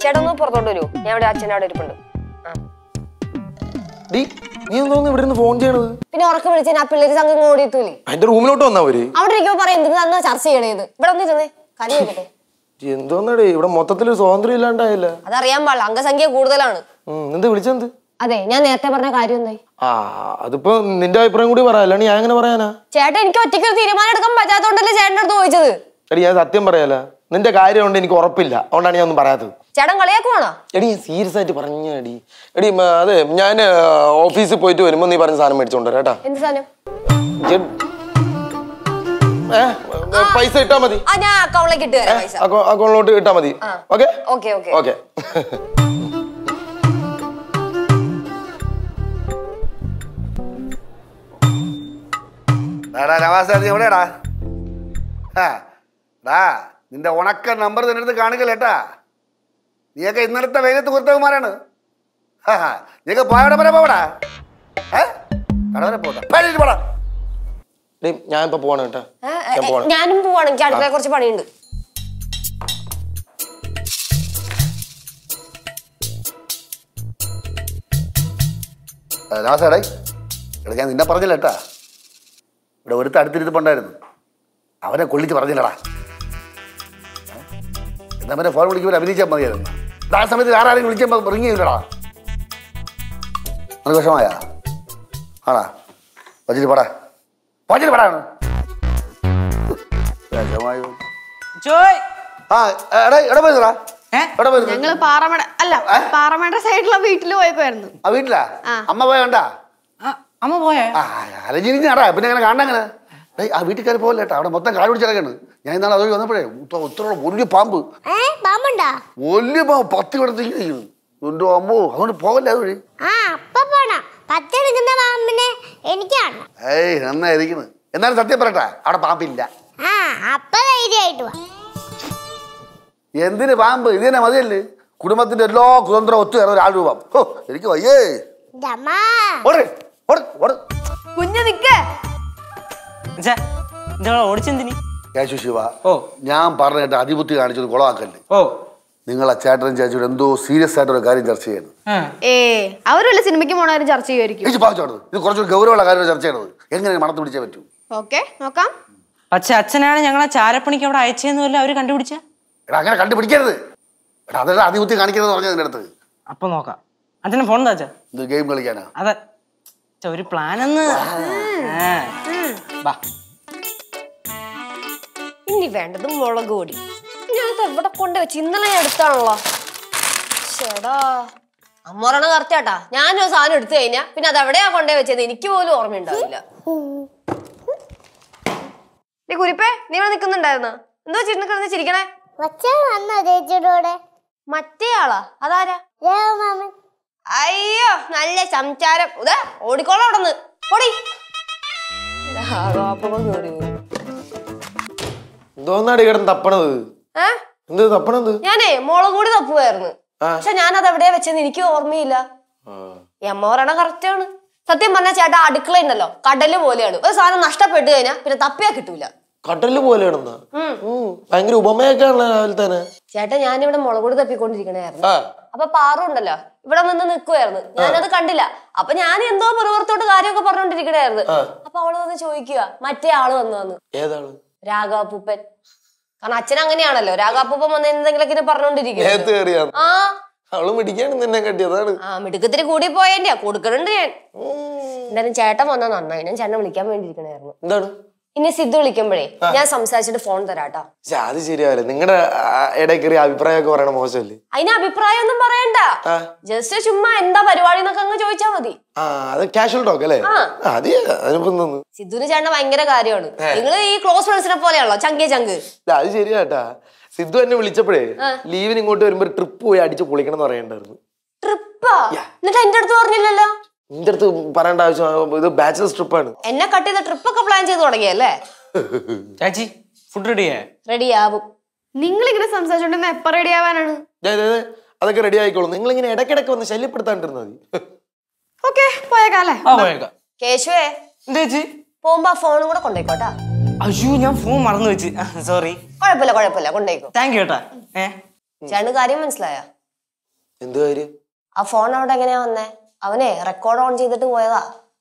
ചേട്ടൻ ഒന്ന് പുറത്തോട്ട് വരൂ ഞാൻ ഇവിടെ അച്ഛൻ്റെ അവിടെ ഇരിപ്പുണ്ട് ആ. ഡീ നീ എന്തോന്ന് ഇവിടെ നിന്ന് ഫോൺ ചെയ്യണത് പിന്നെ ഉറക്കം വിളിച്ചാൽ ആ പിള്ളേര് സംഘം ഓടിയെത്തൂലേ അതിന്റെ റൂമിലോട്ട് വന്നാ അവര് അവിടെ ഇരിക്കുമ്പോ പറയും എന്തിനാ അന്ന് ചർച്ച ചെയ്യണേത് ഇവിടെ ഒന്ന് ഇരുന്നേ കലി വെക്കട്ടെ എന്തോന്നടേ ഇവിടെ മൊത്തത്തിൽ സ്വാതന്ത്ര്യം ഇല്ലാണ്ടായില്ല അതറിയാൻ പാടില്ല അംഗസംഖ്യ കൂടുതലാണ് ഉം, എന്ത് വിളിച്ചെന്ത് അതെ ഞാൻ നേരത്തെ പറഞ്ഞ കാര്യം എന്തായി ആ അതിപ്പോ നിന്റെ അഭിപ്രായം കൂടി പറയാ അല്ലാണ്ട് ഞാൻ എങ്ങനെ പറയാനാ ചേട്ടൻ എനിക്ക് ഒറ്റയ്ക്ക് ഒരു തീരുമാനം എടുക്കാൻ പറ്റാത്തോണ്ടല്ലേ ചേട്ടൻ്റെ അടുത്ത് ചോദിച്ചത് എടി ഞാൻ സത്യം പറയാല നിന്റെ കാര്യം കൊണ്ട് എനിക്ക് ഉറപ്പില്ല അതുകൊണ്ടാണ് ഞാൻ ഒന്നും പറയാത്തത് ചേട്ടൻ കളിയാക്കുവാണോ എടി സീരിയസ് ആയിട്ട് പറഞ്ഞടി എടി മ, അതെ ഞാൻ ഓഫീസിൽ പോയിട്ട് വരുമ്പോ നീ പറഞ്ഞ സാധനം മേടിച്ചോണ്ട് വരാം കേട്ടാ എന്ത് സാധനം ഇജ്ജ്- ഏ, പൈസ ഇട്ടാ മതി ആ ഞാൻ അക്കൗണ്ടിലേക്ക് ഇട്ട് തരാം പൈസ അക്കൗ- അക്കൗണ്ടിലോട്ട് ഇട്ടാ മതി ഓക്കെ ഓക്കെ ഓക്കെ ഓക്കെ എടാ നവാസ നീ എവിടെയാടാ ആ ഡാ നിന്റെ ഉണക്ക നമ്പർ നിന്റെ അടുത്ത് കാണിക്കല്ലേട്ടാ നീയൊക്കെ ഇന്നലത്തെ വെയിലത്ത് കുരുത്തകുമാരാണ് നീയൊക്കെ പോയവിടെ വരെ പോടാ ഏ കട വരെ പോട്ടാ പേടിച്ച് പോടാ ഡേ ഞാൻ ഇപ്പൊ പോവാണ് കേട്ടാ ഏ, ഞാൻ ഏ, പോവാണ് ഞാനും പോവാണ് എനിക്ക് അടുക്കളയിൽ കുറച്ച് പണിയുണ്ട് നവാസേടേ എടാ ഞാൻ നിന്നെ പറഞ്ഞില്ല കേട്ടാ ഇവിടെ ഒരുത്ത അടുത്തിരുത്തുണ്ടായിരുന്നു അവനെ കൊള്ളിച്ച് പറഞ്ഞില്ലടാ ഏ? എന്നാ പിന്നെ ഫോൺ വിളിക്കുമ്പോൾ അഭിനയിച്ചാൽ മതിയായിരുന്നു ഇത് ആ സമയത്ത് വേറെ ആരെങ്കിലും വിളിച്ചപ്പോൾ റിങ് ചെയ്യില്ലടാ നിനക്ക് വിഷമായ ആണാ വച്ചിട്ട് പടാ വച്ചിട്ട് പടാണ് വിഷമായോ ജോയ് ആ എടാ എവിടെ പോയതാ ഏ? എവിടെ പോയിരുന്നു ഞങ്ങള് പാറമട അല്ല പാറമട സൈഡിലുള്ള വീട്ടിൽ പോയപ്പോയിരുന്നു ആ വീട്ടിലാ ആ. അമ്മ പോയണ്ടാ ആ, അമ്മ പോയേ ആ അലഞ്ഞിരിഞ്ഞാടാ പിന്നെ അങ്ങനെ കാണാൻ അങ്ങനെ ഡേയ്, ആ വീട്ടിൽ കയറി പോകല്ലേ കേട്ടോ അവിടെ മൊത്തം കാട് പിടിച്ചിറക്കാണ് ഞാൻ ഇന്നാണ് അതുവഴി വന്നപ്പോഴേ ഒത്തിരി വലിയ പാമ്പ് ഏ പാമ്പുണ്ടാ വലിയ പാമ്പ് പത്ത് കിടത്തിരിക്കുന്നു എന്തോ അമ്മോ അതുകൊണ്ട് പോകല്ലേ അതുവഴി ആ അപ്പ പോണം പത്തെടുക്കുന്ന പാമ്പിനെ എനിക്ക് കാണണം ഏയ് നന്നായിരിക്കുന്നു എന്നാലും സത്യം പറയട്ടെ അവിടെ പാമ്പില്ല ആ അപ്പ ധൈര്യമായിട്ട് വാ എന്തിന് പാമ്പ് ഇത് തന്നെ മതിയല്ലേ കുടുംബത്തിന്റെ എല്ലാ കുതന്ത്രം ഒത്തു ചേർന്ന ഒരാൾ രൂപം ഓ എനിക്ക് വയ്യേ എൻ്റെ അമ്മ ഓടേ ഓട് ഓട് കുഞ്ഞു നിക്കേ ഇതാ ഓടിച്ചെന്തിനി യേശു ശിവ ഓ. ഞാൻ പറഞ്ഞ കേട്ട് അതിബുദ്ധി കാണിച്ചത് കുളമാക്കല്ലേ ഓ നിങ്ങളെ ചേട്ടനും ചേച്ചിയോട് എന്തോ സീരിയസ് ആയിട്ടൊരു കാര്യം ചർച്ച ചെയ്യണം ആ. ഏ അവരുള്ള സിനിമയ്ക്ക് പോണവരും ചർച്ച ചെയ്യുമായിരിക്കും ചേച്ചി പാവച്ചോട് ഇത് കുറച്ചുകൂടി ഗൗരവമുള്ള കാര്യം ചർച്ച ചെയ്യണത് എങ്ങനെ മണത്ത് പിടിച്ചേ പറ്റൂ ഓക്കെ നോക്കാം പക്ഷെ അച്ഛനാണ് ഞങ്ങളെ ചാരപ്പണിക്ക് അവിടെ അയച്ചതെന്നല്ല അവര് കണ്ടുപിടിച്ച എടാ അങ്ങനെ കണ്ടുപിടിക്കരുത് എടാ അതല്ല അതിബുദ്ധി കാണിക്കരുത് പറഞ്ഞത് നിന്റെ അടുത്ത് അപ്പൊ നോക്കാം അച്ഛന് ഫോൺ എന്താ അച്ഛാ ഇത് ഗെയിം കളിക്കാനാ അതെ ഛെ, ഒരു പ്ലാൻ ഒന്ന് ആ. ബാ ഇനി വേണ്ടത് മുളക് പൊടി ഞാനത് എവിടെ കൊണ്ട് വെച്ച് ഇന്നലെ ഞാൻ എടുത്താണല്ലോ ചേടാ അമ്മ പറയണ കറക്റ്റ് ആട്ടാ ഞാനൊരു സാധനം എടുത്തു കഴിഞ്ഞാ പിന്നെ അത് എവിടെയാ കൊണ്ടേ വെച്ചത് എനിക്ക് പോലും ഓർമ്മയുണ്ടാവില്ല നീ കുരിപ്പേ നീ ഇവിടെ നിൽക്കുന്നുണ്ടായിരുന്ന എന്തോ ചിരുന്ന് കിടന്ന് ചിരിക്കണേ വച്ചാൽ വന്നോ ചേച്ചിയുടെ കൂടെ മറ്റേ ആളാ അതാരാ ദേവമാമൻ അയ്യോ നല്ല സംസാരം ഇതാ ഓടിക്കോളാം അവിടെ നിന്ന് ഓടി എന്തോന്നാടി കിടന്ന് തപ്പണത് ഏ എന്ത് തപ്പണത് ഞാനേ മുളക് കൂടി തപ്പുമായിരുന്നു ആ. പക്ഷെ ഞാനത് എവിടെയാ വെച്ചെന്ന് എനിക്ക് ഓർമ്മയില്ല ഈ അമ്മ പറയണ കറക്റ്റ് ആണ് സത്യം പറഞ്ഞ ചേട്ടാ അടുക്കള ഉണ്ടല്ലോ കടല് പോലെയാണ് ഒരു സാധനം നഷ്ടപ്പെട്ടു കഴിഞ്ഞാൽ പിന്നെ തപ്പിയാ കിട്ടൂല കടല് പോലെയാണെന്നാ ഉം, ഭയങ്കര ഉപമയൊക്കെ ആണല്ലോ രാവിലെ തന്നെ ചേട്ടാ ഞാനിവിടെ മുളക് പൊടി തപ്പിക്കൊണ്ടിരിക്കണായിരുന്നു ആ അപ്പൊ പാറു ഉണ്ടല്ലോ ഇവിടെ നിന്ന് നിൽക്കുമായിരുന്നു ഞാനത് കണ്ടില്ല അപ്പൊ ഞാൻ എന്തോ പുറത്തോട്ട് കാര്യമൊക്കെ പറഞ്ഞോണ്ടിരിക്കണായിരുന്നു അപ്പൊ അവള് വന്ന് ചോദിക്കുക മറ്റേ ആള് വന്നു വന്ന് ഏതാണ് രാഘാപ്പൂപ്പൻ കാരണം അച്ഛൻ അങ്ങനെയാണല്ലോ രാഘാപ്പൂപ്പൻ വന്ന് എന്തെങ്കിലുമൊക്കെ പറഞ്ഞോണ്ടിരിക്കും നേരത്തെ കയറിയാണ് ആ അവള് മിടിക്കാണ് നിന്നെ കട്ടിയതാണ് ആ മിടുക്കത്തിന് കൂടി പോയതിന്റെയാ കൊടുക്കണുണ്ട് ഞാൻ എന്തായാലും ചേട്ടൻ വന്നാ നന്നായി ഞാൻ ചേട്ടനെ വിളിക്കാൻ വേണ്ടിയിരിക്കണായിരുന്നു എന്താണ് ഇനി സിദ്ധു വിളിക്കുമ്പോഴേ ഞാൻ സംസാരിച്ചിട്ട് ഫോൺ തരാട്ടോ പക്ഷെ അത് ശരിയാവില്ല നിങ്ങളുടെ ഇടയിൽ കയറി അഭിപ്രായമൊക്കെ പറയണ മോശമല്ലേ അതിന് അഭിപ്രായം ഒന്നും പറയണ്ട ആ. ജസ്റ്റ് ചുമ്മാ എന്താ പരിപാടി എന്നൊക്കെ അങ്ങ് ചോദിച്ചാ മതി ആ അത് കാഷ്വൽ ടോക്ക് അല്ലേ ആ, അത് അതിനിപ്പോ എന്തോന്ന് സിദ്ധുവിന് ചേട്ടൻ ഭയങ്കര കാര്യമാണ് നിങ്ങൾ ഈ ക്ലോസ് ഫ്രണ്ട്സിനെ പോലെയാണല്ലോ ചങ്കേ ചങ്ക് ഇല്ല, അത് ശരിയാട്ടാ സിദ്ധു എന്നെ വിളിച്ചപ്പോഴേ ലീവിന് ഇങ്ങോട്ട് വരുമ്പോ ട്രിപ്പ് പോയി അടിച്ച് പൊളിക്കണം എന്ന് പറയണ്ടായിരുന്നു ട്രിപ്പാ എന്നിട്ട് എന്റെ അടുത്ത് പറഞ്ഞില്ലല്ലോ നിന്റെ അടുത്ത് പറയേണ്ട ആവശ്യം ഇത് ബാച്ചിലേഴ്സ് ട്രിപ്പാണ് എന്നെ കട്ട് ചെയ്ത ട്രിപ്പൊക്കെ പ്ലാൻ ചെയ്ത് തുടങ്ങിയല്ലേ ചാച്ചി ഫുഡ് റെഡിയേ റെഡി ആവും നിങ്ങൾ ഇങ്ങനെ സംസാരിച്ചോണ്ടിരുന്ന എപ്പ റെഡി ആവാനാണ് അതൊക്കെ റെഡി ആയിക്കോളും നിങ്ങൾ ഇങ്ങനെ ഇടയ്ക്കിടയ്ക്ക് വന്ന് ശല്യപ്പെടുത്താണ്ടിരുന്നാൽ മതി ഓക്കെ പോയേക്കാല്ലേ ആ പോയേക്കാം കേശുവേ എന്താ ചേച്ചി പോകുമ്പോ ആ ഫോണും കൂടെ കൊണ്ടേക്കോട്ടാ അയ്യോ ഞാൻ ഫോൺ മറന്നു വെച്ച് സോറി കുഴപ്പമില്ല കുഴപ്പമില്ല കൊണ്ടേക്കോ താങ്ക് യു ഏട്ടാ ഏ ചേട്ടന് കാര്യം മനസ്സിലായ എന്ത് കാര്യം ആ ഫോൺ അവിടെ എങ്ങനെയാ വന്നേ അവനെ റെക്കോർഡ് ഓൺ ചെയ്തിട്ട് പോയതാ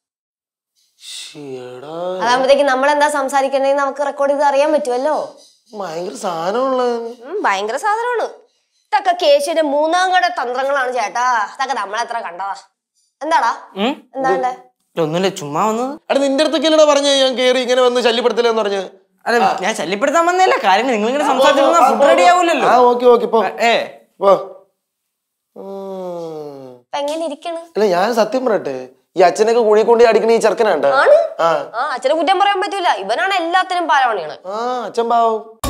ശ്ശേടാ, അതാകുമ്പോഴത്തേക്ക് നമ്മൾ എന്താ സംസാരിക്കണ്ടെന്ന് നമുക്ക് റെക്കോർഡ് ചെയ്ത് അറിയാൻ പറ്റുമല്ലോ ഭയങ്കര സാധനമുള്ള ഉം, ഭയങ്കര സാധനമാണ് ഇതൊക്കെ കേശുവിന്റെ മൂന്നാം കട തന്ത്രങ്ങളാണ് ചേട്ടാ ഇതൊക്കെ നമ്മളെത്ര കണ്ടതാ എന്താടാ ഉം? എന്താ ഉണ്ടേ? ഇല്ല, ഒന്നുമില്ല ചുമ്മാ വന്നത് എടാ നിന്റെ അടുത്തൊക്കെയല്ലടാ പറഞ്ഞ ഞാൻ കേറി ഇങ്ങനെ വന്ന് ശല്യപ്പെടുത്തില്ലെന്ന് പറഞ്ഞ് അല്ല ഞാൻ ശല്യപ്പെടുത്താൻ വന്നല്ല കാര്യം നിങ്ങൾ ഇങ്ങനെ സംസാരിച്ചു ഫുഡ് റെഡി ആവൂലല്ലോ ആ ഓക്കെ ഓക്കെ പോ ഏ പോ ഉം. ഇപ്പൊ എങ്ങനെ ഇരിക്കണ് അല്ല ഞാൻ സത്യം പറയട്ടെ ഈ അച്ഛനൊക്കെ കുഴി കൊണ്ട് അടിക്കണ ഈ ചെറുക്കനാണ്ട ആണ് ആ ആ അച്ഛനെ കുറ്റം പറയാൻ പറ്റൂല ഇവനാണ് എല്ലാത്തിനും പാലമണിയാണ് ആ അച്ഛൻ പാവം